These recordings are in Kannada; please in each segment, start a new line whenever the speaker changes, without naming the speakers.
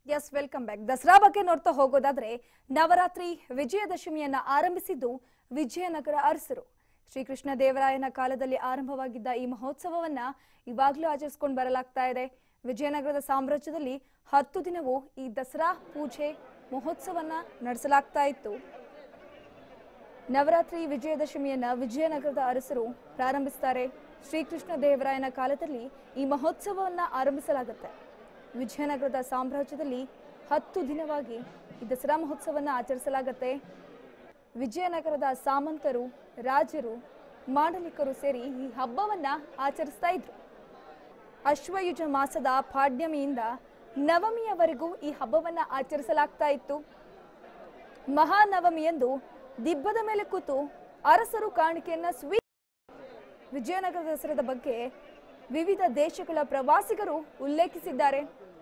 ಎಸ್ ವೆಲ್ಕಮ್ ಬ್ಯಾಕ್ ದಸರಾ ಬಗ್ಗೆ ನೋಡ್ತಾ ಹೋಗೋದಾದ್ರೆ ನವರಾತ್ರಿ ವಿಜಯದಶಮಿಯನ್ನ ಆರಂಭಿಸಿದ್ದು ವಿಜಯನಗರ ಅರಸರು ಶ್ರೀಕೃಷ್ಣ ದೇವರಾಯನ ಕಾಲದಲ್ಲಿ ಆರಂಭವಾಗಿದ್ದ ಈ ಮಹೋತ್ಸವವನ್ನ ಇವಾಗಲೂ ಆಚರಿಸ್ಕೊಂಡು ಬರಲಾಗ್ತಾ ಇದೆ ವಿಜಯನಗರದ ಸಾಮ್ರಾಜ್ಯದಲ್ಲಿ ಹತ್ತು ದಿನವೂ ಈ ದಸರಾ ಪೂಜೆ ಮಹೋತ್ಸವನ್ನ ನಡೆಸಲಾಗ್ತಾ ಇತ್ತು ನವರಾತ್ರಿ ವಿಜಯದಶಮಿಯನ್ನ ವಿಜಯನಗರದ ಅರಸರು ಪ್ರಾರಂಭಿಸ್ತಾರೆ ಶ್ರೀಕೃಷ್ಣ ದೇವರಾಯನ ಕಾಲದಲ್ಲಿ ಈ ಮಹೋತ್ಸವವನ್ನ ಆರಂಭಿಸಲಾಗುತ್ತೆ ವಿಜಯನಗರದ ಸಾಮ್ರಾಜ್ಯದಲ್ಲಿ ಹತ್ತು ದಿನವಾಗಿ ಈ ದಸರಾ ಮಹೋತ್ಸವವನ್ನು ಆಚರಿಸಲಾಗುತ್ತೆ ವಿಜಯನಗರದ ಸಾಮಂತರು ರಾಜರು ಮಾಂಡಲಿಕರು ಸೇರಿ ಈ ಹಬ್ಬವನ್ನ ಆಚರಿಸ್ತಾ ಇದ್ರು ಅಶ್ವಯುಜ ಮಾಸದ ಪಾಡ್ಯಮಿಯಿಂದ ನವಮಿಯವರೆಗೂ ಈ ಹಬ್ಬವನ್ನ ಆಚರಿಸಲಾಗ್ತಾ ಇತ್ತು ಮಹಾನವಮಿಯಂದು ದಿಬ್ಬದ ಮೇಲೆ ಕೂತು ಅರಸರು ಕಾಣಿಕೆಯನ್ನ ಸ್ವೀ ವಿಜಯನಗರ ದಸರಾದ ಬಗ್ಗೆ ವಿವಿಧ ದೇಶಗಳ ಪ್ರವಾಸಿಗರು ಉಲ್ಲೇಖಿಸಿದ್ದಾರೆ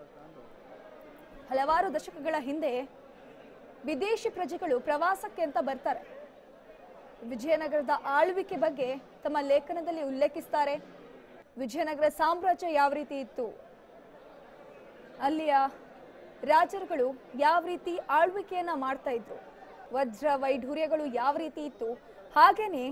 ಹಲವಾರು ದಶಕಗಳ ಹಿಂದೆ ವಿದೇಶಿ ಪ್ರಜೆಗಳು ಪ್ರವಾಸಕ್ಕೆ ಅಂತ ಬರ್ತಾರೆ ವಿಜಯನಗರದ ಆಳ್ವಿಕೆ ಬಗ್ಗೆ ತಮ್ಮ ಲೇಖನದಲ್ಲಿ ಉಲ್ಲೇಖಿಸ್ತಾರೆ ವಿಜಯನಗರ ಸಾಮ್ರಾಜ್ಯ ಯಾವ ರೀತಿ ಇತ್ತು ಅಲ್ಲಿಯ ರಾಜರುಗಳು ಯಾವ ರೀತಿ ಆಳ್ವಿಕೆಯನ್ನ ಮಾಡ್ತಾ ಇದ್ರು ವಜ್ರ ವೈಢೂರ್ಯಗಳು ಯಾವ ರೀತಿ ಇತ್ತು ಹಾಗೇನೆ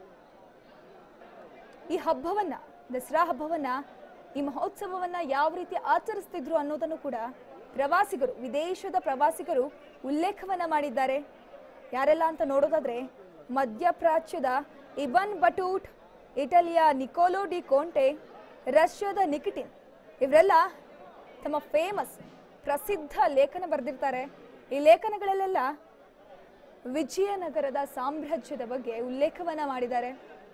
ಈ ಹಬ್ಬವನ್ನ ದಸರಾ ಹಬ್ಬವನ್ನ ಈ ಮಹೋತ್ಸವವನ್ನ ಯಾವ ರೀತಿ ಆಚರಿಸ್ತಿದ್ರು ಅನ್ನೋದನ್ನು ಕೂಡ ಪ್ರವಾಸಿಗರು ವಿದೇಶದ ಪ್ರವಾಸಿಗರು ಉಲ್ಲೇಖವನ್ನ ಮಾಡಿದ್ದಾರೆ ಯಾರೆಲ್ಲ ಅಂತ ನೋಡೋದಾದ್ರೆ ಮಧ್ಯಪ್ರಾಚ್ಯದ ಇಬನ್ ಬಟೂಟ್ ಇಟಲಿಯ ನಿಕೋಲೋ ಡಿ ಕೋಂಟೆ ರಷ್ಯಾದ ನಿಕಿಟಿನ್ ಇವರೆಲ್ಲ ತಮ್ಮ ಫೇಮಸ್ ಪ್ರಸಿದ್ಧ ಲೇಖನ ಬರೆದಿರ್ತಾರೆ ಈ ಲೇಖನಗಳಲ್ಲೆಲ್ಲ ವಿಜಯನಗರದ ಸಾಮ್ರಾಜ್ಯದ ಬಗ್ಗೆ ಉಲ್ಲೇಖವನ್ನ ಮಾಡಿದ್ದಾರೆ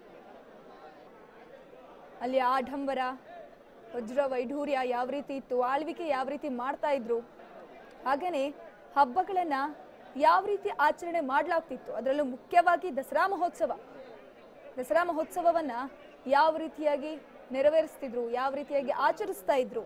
ಅಲ್ಲಿ ಆಡಂಬರ ವಜ್ರ ವೈಢೂರ್ಯ ಯಾವ ರೀತಿ ಇತ್ತು ಆಳ್ವಿಕೆ ಯಾವ ರೀತಿ ಮಾಡ್ತಾ ಇದ್ರು ಹಾಗೇನೆ ಹಬ್ಬಗಳನ್ನ ಯಾವ ರೀತಿ ಆಚರಣೆ ಮಾಡಲಾಗ್ತಿತ್ತು ಅದರಲ್ಲೂ ಮುಖ್ಯವಾಗಿ ದಸರಾ ಮಹೋತ್ಸವ ದಸರಾ ಮಹೋತ್ಸವವನ್ನ ಯಾವ ರೀತಿಯಾಗಿ ನೆರವೇರಿಸ್ತಿದ್ರು ಯಾವ ರೀತಿಯಾಗಿ ಆಚರಿಸ್ತಾ ಇದ್ರು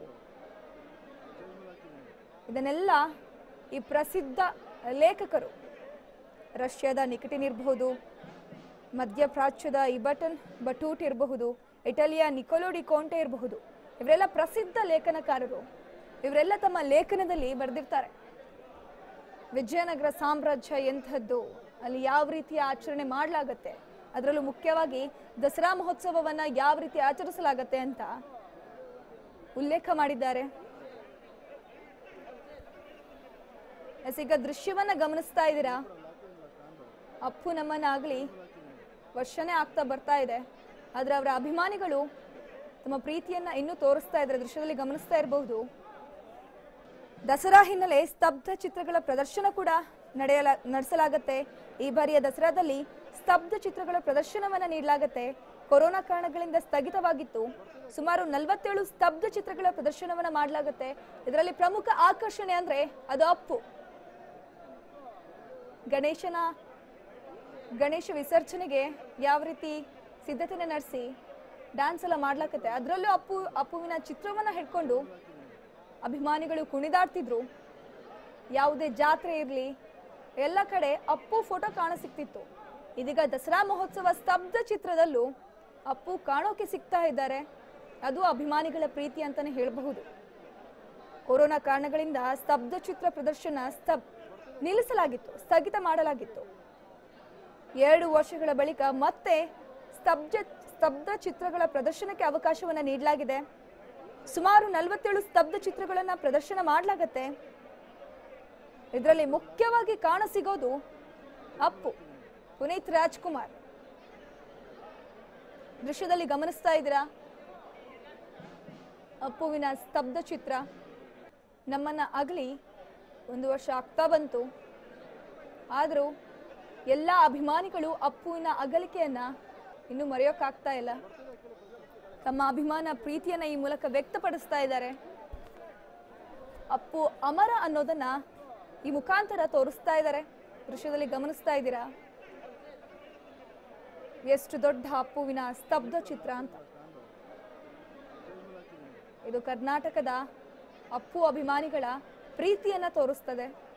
ಇದನ್ನೆಲ್ಲ ಈ ಪ್ರಸಿದ್ಧ ಲೇಖಕರು ರಷ್ಯಾದ ನಿಕಟಿನ್ ಇರಬಹುದು ಮಧ್ಯಪ್ರಾಚ್ಯದ ಇಬಟನ್ ಬಟೂಟ್ ಇರಬಹುದು ಇಟಲಿಯ ನಿಕೋಲೋಡಿ ಕೋಂಟೆ ಇರಬಹುದು ಇವರೆಲ್ಲ ಪ್ರಸಿದ್ಧ ಲೇಖನಕಾರರು ಇವರೆಲ್ಲ ತಮ್ಮ ಲೇಖನದಲ್ಲಿ ಬರೆದಿರ್ತಾರೆ ವಿಜಯನಗರ ಸಾಮ್ರಾಜ್ಯ ಎಂಥದ್ದು ಅಲ್ಲಿ ಯಾವ ರೀತಿಯ ಆಚರಣೆ ಮಾಡಲಾಗತ್ತೆ ಅದರಲ್ಲೂ ಮುಖ್ಯವಾಗಿ ದಸರಾ ಮಹೋತ್ಸವವನ್ನ ಯಾವ ರೀತಿ ಆಚರಿಸಲಾಗತ್ತೆ ಅಂತ ಉಲ್ಲೇಖ ಮಾಡಿದ್ದಾರೆ ಎಸ್, ಈಗ ದೃಶ್ಯವನ್ನ ಗಮನಿಸ್ತಾ ಇದ್ದೀರಾ ಅಪ್ಪು ನಮ್ಮನ್ನಾಗ್ಲಿ ವರ್ಷನೇ ಆಗ್ತಾ ಬರ್ತಾ ಇದೆ ಆದ್ರೆ ಅವರ ಅಭಿಮಾನಿಗಳು ತಮ್ಮ ಪ್ರೀತಿಯನ್ನ ಇನ್ನೂ ತೋರಿಸ್ತಾ ಇದ್ದಾರೆ ದೃಶ್ಯದಲ್ಲಿ ಗಮನಿಸ್ತಾ ಇರಬಹುದು ದಸರಾ ಹಿನ್ನೆಲೆ ಸ್ತಬ್ಧ ಚಿತ್ರಗಳ ಪ್ರದರ್ಶನ ಕೂಡ ನಡೆಯಲ ನಡೆಸಲಾಗತ್ತೆ ಈ ಬಾರಿಯ ದಸರಾದಲ್ಲಿ ಸ್ತಬ್ಧ ಚಿತ್ರಗಳ ಪ್ರದರ್ಶನವನ್ನ ನೀಡಲಾಗತ್ತೆ ಕೊರೋನಾ ಕಾರಣಗಳಿಂದ ಸ್ಥಗಿತವಾಗಿತ್ತು ಸುಮಾರು ನಲವತ್ತೇಳು ಸ್ತಬ್ಧ ಚಿತ್ರಗಳ ಪ್ರದರ್ಶನವನ್ನ ಮಾಡಲಾಗತ್ತೆ ಇದರಲ್ಲಿ ಪ್ರಮುಖ ಆಕರ್ಷಣೆ ಅಂದ್ರೆ ಅದು ಅಪ್ಪು ಗಣೇಶನ ಗಣೇಶ ವಿಸರ್ಜನೆಗೆ ಯಾವ ರೀತಿ ಸಿದ್ಧತೆನ ನಡೆಸಿ ಡ್ಯಾನ್ಸ್ ಎಲ್ಲ ಮಾಡ್ಲಾಕತ್ತೆ ಅದರಲ್ಲೂ ಅಪ್ಪು ಅಪ್ಪುವಿನ ಚಿತ್ರವನ್ನ ಹಿಡ್ಕೊಂಡು ಅಭಿಮಾನಿಗಳು ಕುಣಿದಾಡ್ತಿದ್ರು ಯಾವುದೇ ಜಾತ್ರೆ ಇರಲಿ ಎಲ್ಲ ಕಡೆ ಅಪ್ಪು ಫೋಟೋ ಕಾಣಸಿಕ್ತಿತ್ತು ಇದೀಗ ದಸರಾ ಮಹೋತ್ಸವ ಸ್ತಬ್ಧ ಚಿತ್ರದಲ್ಲೂ ಅಪ್ಪು ಕಾಣೋಕೆ ಸಿಗ್ತಾ ಇದ್ದಾರೆ ಅದು ಅಭಿಮಾನಿಗಳ ಪ್ರೀತಿ ಅಂತಾನೆ ಹೇಳಬಹುದು ಕೊರೋನಾ ಕಾರಣಗಳಿಂದ ಸ್ತಬ್ಧ ಚಿತ್ರ ಪ್ರದರ್ಶನ ಸ್ತಬ್ ನಿಲ್ಲಿಸಲಾಗಿತ್ತು ಸ್ಥಗಿತ ಮಾಡಲಾಗಿತ್ತು ಎರಡು ವರ್ಷಗಳ ಬಳಿಕ ಮತ್ತೆ ಸ್ತಬ್ಧ ಸ್ತಬ್ಧ ಚಿತ್ರಗಳ ಪ್ರದರ್ಶನಕ್ಕೆ ಅವಕಾಶವನ್ನು ನೀಡಲಾಗಿದೆ ಸುಮಾರು ನಲವತ್ತೇಳು ಸ್ತಬ್ಧ ಚಿತ್ರಗಳನ್ನ ಪ್ರದರ್ಶನ ಮಾಡಲಾಗತ್ತೆ ಇದರಲ್ಲಿ ಮುಖ್ಯವಾಗಿ ಕಾಣಸಿಗೋದು ಅಪ್ಪು ಪುನೀತ್ ರಾಜ್ಕುಮಾರ್ ದೃಶ್ಯದಲ್ಲಿ ಗಮನಿಸ್ತಾ ಇದ್ದೀರಾ ಅಪ್ಪುವಿನ ಸ್ತಬ್ಧ ಚಿತ್ರ ನಮ್ಮನ್ನ ಅಗಲಿ ಒಂದು ವರ್ಷ ಆಗ್ತಾ ಬಂತು ಆದರೂ ಎಲ್ಲ ಅಭಿಮಾನಿಗಳು ಅಪ್ಪುವಿನ ಅಗಲಿಕೆಯನ್ನ ಇನ್ನೂ ಮರೆಯೋಕ್ಕಾಗ್ತಾ ಇಲ್ಲ ತಮ್ಮ ಅಭಿಮಾನ ಪ್ರೀತಿಯನ್ನ ಈ ಮೂಲಕ ವ್ಯಕ್ತಪಡಿಸ್ತಾ ಇದ್ದಾರೆ ಅಪ್ಪು ಅಮರ ಅನ್ನೋದನ್ನ ಈ ಮುಖಾಂತರ ತೋರಿಸ್ತಾ ಇದ್ದಾರೆ ದೃಶ್ಯದಲ್ಲಿ ಗಮನಿಸ್ತಾ ಇದ್ದೀರಾ ಎಷ್ಟು ದೊಡ್ಡ ಅಪ್ಪುವಿನ ಸ್ತಬ್ಧ ಚಿತ್ರ ಅಂತ ಇದು ಕರ್ನಾಟಕದ ಅಪ್ಪು ಅಭಿಮಾನಿಗಳ ಪ್ರೀತಿಯನ್ನ ತೋರಿಸ್ತದೆ